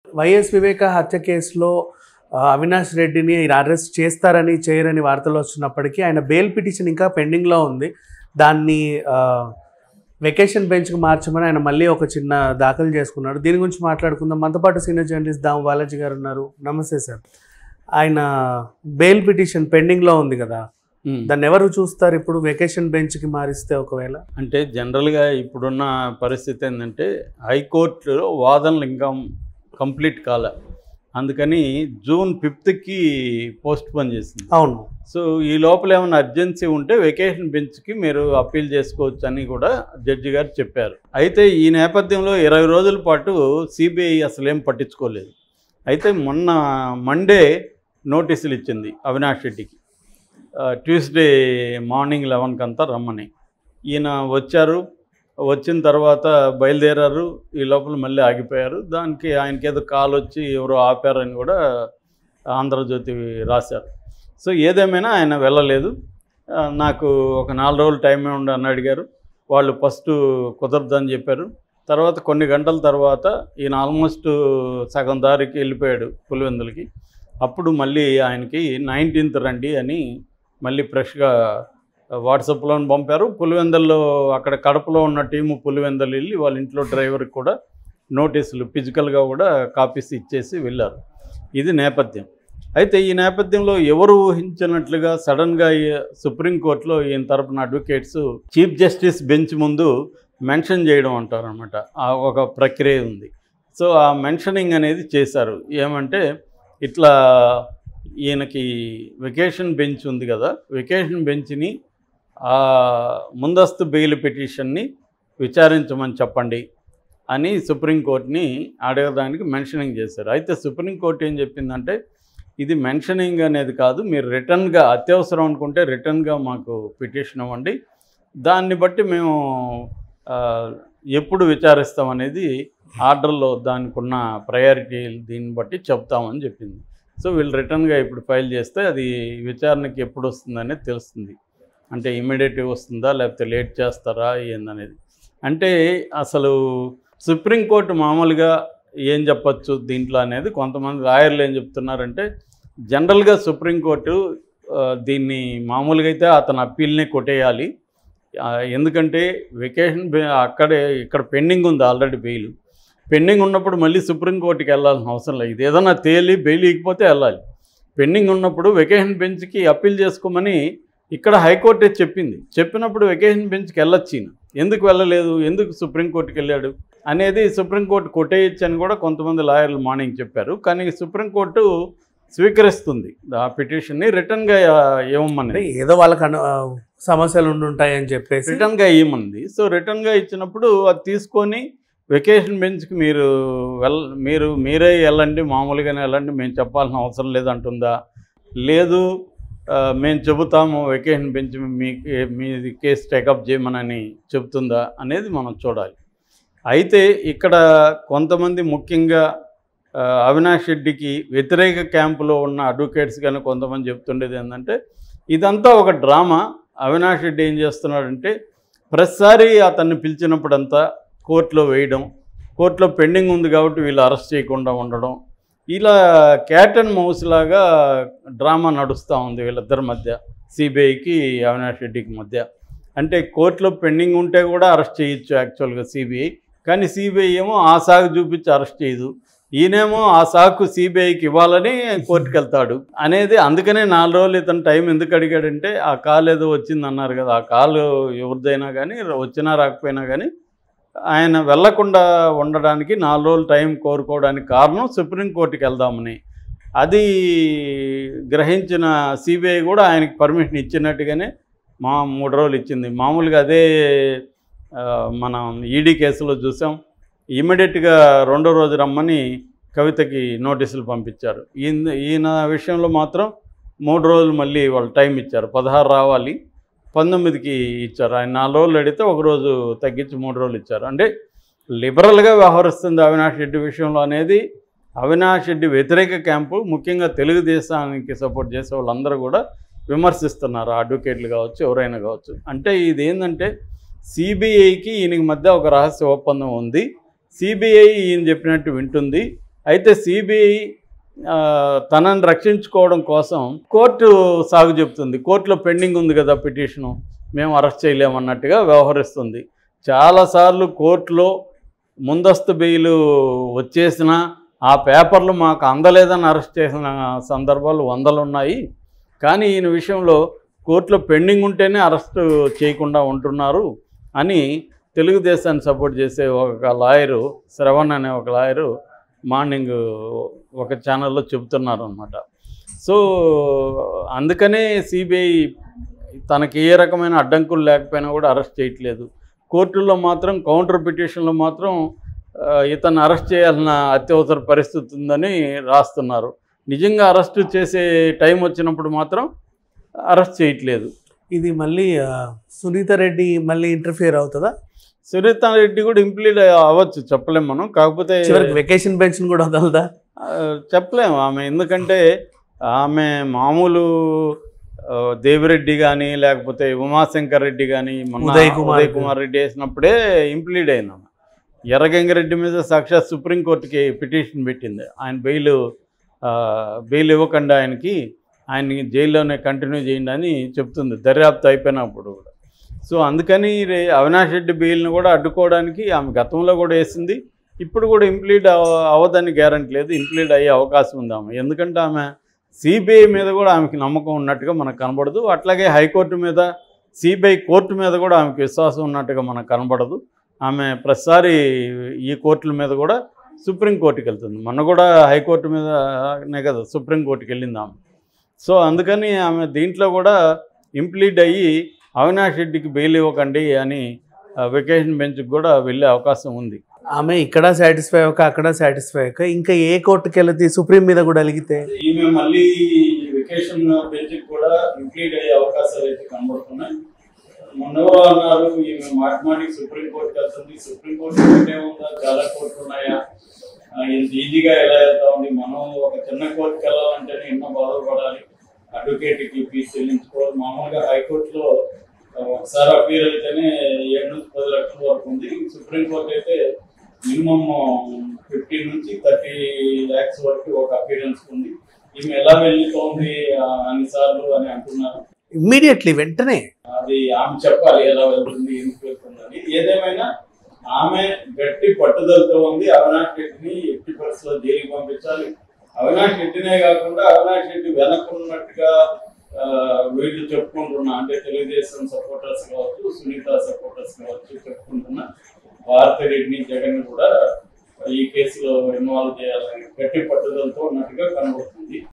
YS వివేక హత్య కేసులో ఆ, అవినాష్ రెడ్డిని అరెస్ట్ చేస్తారని చేయరని వార్తలు వస్తున్నప్పటికీ ఆయన బెయిల్ పిటిషన్ ఇంకా పెండింగ్లో ఉంది దాన్ని ఆ, వెకేషన్ బెంచ్కి మార్చమని ఆయన మళ్ళీ ఒక చిన్న దాఖలు చేసుకున్నాడు దీని గురించి మాట్లాడుకుందాం మనతో పాటు సీనియర్ జర్నలిస్ట్ దాము బాలాజీ గారు ఉన్నారు నమస్తే సార్ ఆయన బెయిల్ పిటిషన్ పెండింగ్లో ఉంది కదా దాన్ని ఎవరు చూస్తారు ఇప్పుడు వెకేషన్ బెంచ్కి మారిస్తే ఒకవేళ అంటే జనరల్గా ఇప్పుడున్న పరిస్థితి ఏంటంటే హైకోర్టులో వాదనలు ఇంకా కంప్లీట్ కాలే అందుకని జూన్ ఫిఫ్త్కి పోస్ట్ పోన్ చేసింది అవును సో ఈ లోపల ఏమైనా అర్జెన్సీ ఉంటే వెకేషన్ బెంచ్కి మీరు అప్పీల్ చేసుకోవచ్చు అని కూడా జడ్జి గారు చెప్పారు అయితే ఈ నేపథ్యంలో ఇరవై రోజుల పాటు సిబిఐ అసలు ఏం పట్టించుకోలేదు అయితే మొన్న మండే నోటీసులు ఇచ్చింది అవినాష్ రెడ్డికి ఆ, ట్యూస్డే మార్నింగ్ లెవెన్కి అంతా రమ్మని ఈయన వచ్చారు వచ్చిన తర్వాత బయలుదేరారు ఈ లోపల మళ్ళీ ఆగిపోయారు దానికి ఆయనకి ఏదో కాల్ వచ్చి ఎవరో ఆపారని కూడా ఆంధ్రజ్యోతి రాశారు సో ఏదేమైనా ఆయన వెళ్ళలేదు ఆ, నాకు ఒక నాలుగు రోజులు టైం ఉండి అని అడిగారు వాళ్ళు ఫస్ట్ కుదరదని చెప్పారు తర్వాత కొన్ని గంటల తర్వాత ఈయన ఆల్మోస్ట్ సగం దారికి వెళ్ళిపోయాడు పులివెందులకి అప్పుడు మళ్ళీ ఆయనకి నైన్టీన్త్ రండి అని మళ్ళీ ఫ్రెష్గా వాట్సాప్లో పంపారు పులివెందల్లో అక్కడ కడపలో ఉన్న టీము పులివెందలు వెళ్ళి వాళ్ళ ఇంట్లో డ్రైవర్కి కూడా నోటీసులు ఫిజికల్గా కూడా కాపీస్ ఇచ్చేసి వెళ్ళారు ఇది నేపథ్యం అయితే ఈ నేపథ్యంలో ఎవరు ఊహించినట్లుగా సడన్గా ఈ సుప్రీంకోర్టులో ఈయన తరపున అడ్వకేట్స్ చీఫ్ జస్టిస్ బెంచ్ ముందు మెన్షన్ చేయడం అంటారనమాట ఆ ఒక ప్రక్రియ ఉంది సో ఆ మెన్షనింగ్ అనేది చేశారు ఏమంటే ఇట్లా ఈయనకి వెకేషన్ బెంచ్ ఉంది కదా వెకేషన్ బెంచ్ని ఆ ముందస్తు బెయిల్ పిటిషన్ని విచారించమని చెప్పండి అని సుప్రీంకోర్టుని అడగడానికి మెన్షనింగ్ చేశారు అయితే సుప్రీంకోర్టు ఏం చెప్పిందంటే ఇది మెన్షనింగ్ అనేది కాదు మీరు రిటర్న్గా అత్యవసరం అనుకుంటే రిటర్న్గా మాకు పిటిషన్ ఇవ్వండి దాన్ని బట్టి మేము ఆ, ఎప్పుడు విచారిస్తాం అనేది ఆర్డర్లో దానికి ఉన్న ప్రయారిటీ దీన్ని బట్టి చెప్తామని చెప్పింది సో వీళ్ళు రిటర్న్గా ఇప్పుడు ఫైల్ చేస్తే అది విచారణకి ఎప్పుడు వస్తుందనేది తెలుస్తుంది అంటే ఇమీడియట్గా వస్తుందా లేకపోతే లేట్ చేస్తారా ఏందనేది అంటే అసలు సుప్రీంకోర్టు మామూలుగా ఏం చెప్పచ్చు దీంట్లో అనేది కొంతమంది లాయర్లు ఏం చెప్తున్నారంటే జనరల్గా సుప్రీంకోర్టు ఆ, దీన్ని మామూలుగా అయితే అతను అప్పీల్ని కొట్టేయాలి ఆ, ఎందుకంటే వెకేషన్ బె- అక్కడే ఇక్కడ పెండింగ్ ఉంది ఆల్రెడీ బెయిల్ పెండింగ్ ఉన్నప్పుడు మళ్ళీ సుప్రీంకోర్టుకి వెళ్ళాల్సిన అవసరం లేదు ఇది ఏదైనా తేలి బెయిల్ ఇకపోతే వెళ్ళాలి పెండింగ్ ఉన్నప్పుడు వెకేషన్ బెంచ్కి అప్పీల్ చేసుకోమని ఇక్కడ హైకోర్టే చెప్పింది చెప్పినప్పుడు వెకేషన్ బెంచ్కి వెళ్ళొచ్చు ఈయన ఎందుకు వెళ్ళలేదు ఎందుకు సుప్రీంకోర్టుకి వెళ్ళాడు అనేది సుప్రీంకోర్టు కొట్టేయచ్చు అని కూడా కొంతమంది లాయర్లు మార్నింగ్ చెప్పారు కానీ సుప్రీంకోర్టు స్వీకరిస్తుంది ఆ పిటిషన్ని రిటర్న్గా అంటే ఇవ్వమని ఏదో వాళ్ళకి అను- ఆ, సమస్యలు ఉండుంటాయి అని చెప్పేసి రిటర్న్గా ఇవ్వమంది సో రిటర్న్గా ఇచ్చినప్పుడు అది తీసుకొని వెకేషన్ బెంచ్కి మీరు వెల్ మీరు మీరే వెళ్ళండి మామూలుగానే వెళ్ళండి మేము చెప్పాల్సిన అవసరం లేదంటుందా లేదు ఆ, మేము చెబుతాము వెకేషన్ బెంచ్ మీ మీది కేసు టేకప్ చేయమనని చెబుతుందా అనేది మనం చూడాలి అయితే ఇక్కడ కొంతమంది ముఖ్యంగా ఆ, అవినాష్ రెడ్డికి వ్యతిరేక క్యాంపులో ఉన్న అడ్వకేట్స్ కానీ కొంతమంది చెప్తుండేది ఏంటంటే ఇదంతా ఒక డ్రామా అవినాష్ రెడ్డి ఏం చేస్తున్నాడంటే ప్రతిసారి అతన్ని పిలిచినప్పుడంతా కోర్టులో వేయడం కోర్టులో పెండింగ్ ఉంది కాబట్టి వీళ్ళు అరెస్ట్ చేయకుండా ఉండడం ఇలా క్యాట్ అండ్ మౌస్ లాగా డ్రామా నడుస్తూ ఉంది వీళ్ళిద్దరి మధ్య సిబిఐకి అవినాష్ రెడ్డికి మధ్య అంటే కోర్టులో పెండింగ్ ఉంటే కూడా అరెస్ట్ చేయొచ్చు యాక్చువల్గా సిబిఐ కానీ సిబిఐ ఏమో ఆ సాగు చూపించి అరెస్ట్ చేయదు ఈయనేమో ఆ సాకు సిబిఐకి ఇవ్వాలని కోర్టుకు వెళ్తాడు అనేది అందుకనే నాలుగు రోజులు ఇతను టైం ఎందుకు అడిగాడంటే ఆ కాల్ ఏదో వచ్చింది అన్నారు కదా ఆ కాల్ ఎవరిదైనా కానీ వచ్చినా రాకపోయినా కానీ ఆయన వెళ్లకుండా ఉండడానికి నాలుగు రోజులు టైం కోరుకోవడానికి కారణం సుప్రీంకోర్టుకి వెళ్దామని అది గ్రహించిన సిబిఐ కూడా ఆయనకి పర్మిషన్ ఇచ్చినట్టుగానే మా మూడు రోజులు ఇచ్చింది మామూలుగా అదే ఆ, మనం ఈడీ కేసులో చూసాం ఇమీడియట్గా రెండో రోజు రమ్మని కవితకి నోటీసులు పంపించారు ఈయన ఈయన విషయంలో మాత్రం మూడు రోజులు మళ్ళీ వాళ్ళు టైం ఇచ్చారు పదహారు రావాలి పంతొమ్మిదికి ఇచ్చారు ఆయన నాలుగు రోజులు అడిగితే ఒక రోజు తగ్గించి మూడు రోజులు ఇచ్చారు అంటే లిబరల్గా వ్యవహరిస్తుంది అవినాష్ రెడ్డి విషయంలో అనేది అవినాష్ రెడ్డి వ్యతిరేక క్యాంపు ముఖ్యంగా తెలుగుదేశానికి సపోర్ట్ చేసే వాళ్ళందరూ కూడా విమర్శిస్తున్నారు ఆ అడ్వకేట్లు కావచ్చు ఎవరైనా కావచ్చు అంటే ఇది ఏంటంటే సిబిఐకి ఈయనకి మధ్య ఒక రహస్య ఒప్పందం ఉంది సిబిఐ ఈయన చెప్పినట్టు వింటుంది అయితే సిబిఐ తనని రక్షించుకోవడం కోసం కోర్టు సాగు చెప్తుంది కోర్టులో పెండింగ్ ఉంది కదా పిటిషను మేము అరెస్ట్ చేయలేమన్నట్టుగా వ్యవహరిస్తుంది చాలాసార్లు కోర్టులో ముందస్తు బెయిల్ వచ్చేసిన ఆ పేపర్లు మాకు అందలేదని అరెస్ట్ చేసిన సందర్భాలు వందలు ఉన్నాయి కానీ ఈయన విషయంలో కోర్టులో పెండింగ్ ఉంటేనే అరెస్ట్ చేయకుండా ఉంటున్నారు అని తెలుగుదేశాన్ని సపోర్ట్ చేసే ఒక లాయరు శ్రవణ్ అనే ఒక లాయరు మార్నింగ్ ఒక ఛానల్లో చెబుతున్నారు అనమాట సో అందుకనే సిబిఐ తనకి ఏ రకమైన అడ్డంకులు లేకపోయినా కూడా అరెస్ట్ చేయట్లేదు కోర్టుల్లో మాత్రం కౌంటర్ పిటిషన్లో మాత్రం ఆ, ఇతన్ని అరెస్ట్ చేయాల్సిన అత్యవసర పరిస్థితి ఉందని రాస్తున్నారు నిజంగా అరెస్ట్ చేసే టైం వచ్చినప్పుడు మాత్రం అరెస్ట్ చేయట్లేదు ఇది మళ్ళీ ఆ, సునీత రెడ్డి మళ్ళీ ఇంటర్ఫియర్ అవుతుందా సునీత రెడ్డి కూడా ఇంప్లీడ్ అవ్వచ్చు చెప్పలేం మనం కాకపోతే చివరికి వెకేషన్ బెంచ్ కూడా వదలదా ఆ, చెప్పలేము ఆమె ఎందుకంటే ఆమె మామూలు ఆ, దేవిరెడ్డి కానీ లేకపోతే ఉమాశంకర్ రెడ్డి కానీ మొన్న ఉదయ్ కుమార్ ఉదయ్ కుమార్ రెడ్డి వేసినప్పుడే ఇంప్లీడ్ అయింది ఆమె ఎర్రగంగిరెడ్డి మీద సాక్షాత్ సుప్రీంకోర్టుకి పిటిషన్ పెట్టింది ఆయన బెయిల్ ఆ, బెయిల్ ఇవ్వకుండా ఆయనకి ఆయన్ని జైల్లోనే కంటిన్యూ చేయండి అని చెప్తుంది దర్యాప్తు అయిపోయినప్పుడు కూడా సో అందుకని రే అవినాష్ రెడ్డి బెయిల్ని కూడా అడ్డుకోవడానికి ఆమె గతంలో కూడా వేసింది ఇప్పుడు కూడా ఇంప్లీడ్ అవ- అవ్వదని గ్యారంటీ లేదు ఇంప్లీడ్ అయ్యే అవకాశం ఉంది ఆమె ఎందుకంటే ఆమె సిబిఐ మీద కూడా ఆమెకి నమ్మకం ఉన్నట్టుగా మనకు కనబడదు అట్లాగే హైకోర్టు మీద సిబిఐ కోర్టు మీద కూడా ఆమెకి విశ్వాసం ఉన్నట్టుగా మనకు కనబడదు ఆమె ప్రతిసారి ఈ కోర్టుల మీద కూడా సుప్రీంకోర్టుకి వెళ్తుంది మొన్న కూడా హైకోర్టు మీదనే కదా సుప్రీంకోర్టుకి వెళ్ళింది ఆమె సో అందుకని ఆమె దీంట్లో కూడా ఇంప్లీడ్ అయ్యి అవినాష్ రెడ్డికి బెయిల్ ఇవ్వకండి అని వెకేషన్ బెంచ్కి కూడా వెళ్ళే అవకాశం ఉంది ఆమె ఇక్కడ సాటిస్ఫై అవ్వక అక్కడ సాటిస్ఫై అవ్వక ఇంకా ఏ కోర్టుకి వెళ్తే సుప్రీం మీద కూడా అలిగితే ఈమె మళ్ళీ వెకేషన్ బెంచ్కి కూడా ఇంప్లీడ్ అయ్యే అవకాశాలు అయితే కనబడుతున్నాయి మొన్నెవరో అన్నారు ఈమె మాటిమాటికి సుప్రీంకోర్టుకి వెళ్తుంది సుప్రీంకోర్టు ఒకటే ఉందా చాలా కోర్టులు ఉన్నాయా ఆ, ఇంత ఈజీగా ఎలా వెళ్తా ఉంది మనం ఒక చిన్న కోర్టుకి వెళ్ళాలంటేనే ఎన్నో బాధపడాలి అడ్వకేట్కి ఫీజు చెల్లించుకోవాలి మామూలుగా హైకోర్టులో ఆ, ఒకసారి అపీల్ అయితేనే ఏడు నుంచి పది లక్షల వరకు ఉంది సుప్రీంకోర్టు అయితే మినిమం ఫిఫ్టీన్ నుంచి థర్టీ ల్యాక్స్ వరకు ఒక అపీరెన్స్ ఉంది ఈమె ఎలా వెళ్ళుతోంది ఆ, అన్నిసార్లు అని అంటున్నారు ఇమ్మీడియట్లీ వెంటనే అది ఆమె చెప్పాలి ఎలా వెళ్తుంది ఎందుకు వెళ్తుందని ఏదేమైనా ఆమె గట్టి పట్టుదలతో ఉంది అవినాష్ రెడ్డిని ఎట్టి పరిస్థితుల్లో జైలుకి పంపించాలి అవినాష్ రెడ్డినే కాకుండా అవినాష్ రెడ్డి వెనక్కున్నట్టుగా ఆ, వీళ్ళు చెప్పుకుంటున్నా అంటే తెలుగుదేశం సపోర్టర్స్ కావచ్చు సునీత సపోర్టర్స్ కావచ్చు చెప్పుకుంటున్నా భారతి రెడ్డిని జగన్ కూడా ఈ కేసులో ఇన్వాల్వ్ చేయాలని గట్టి పట్టుదలతో ఉన్నట్టుగా కనబడుతుంది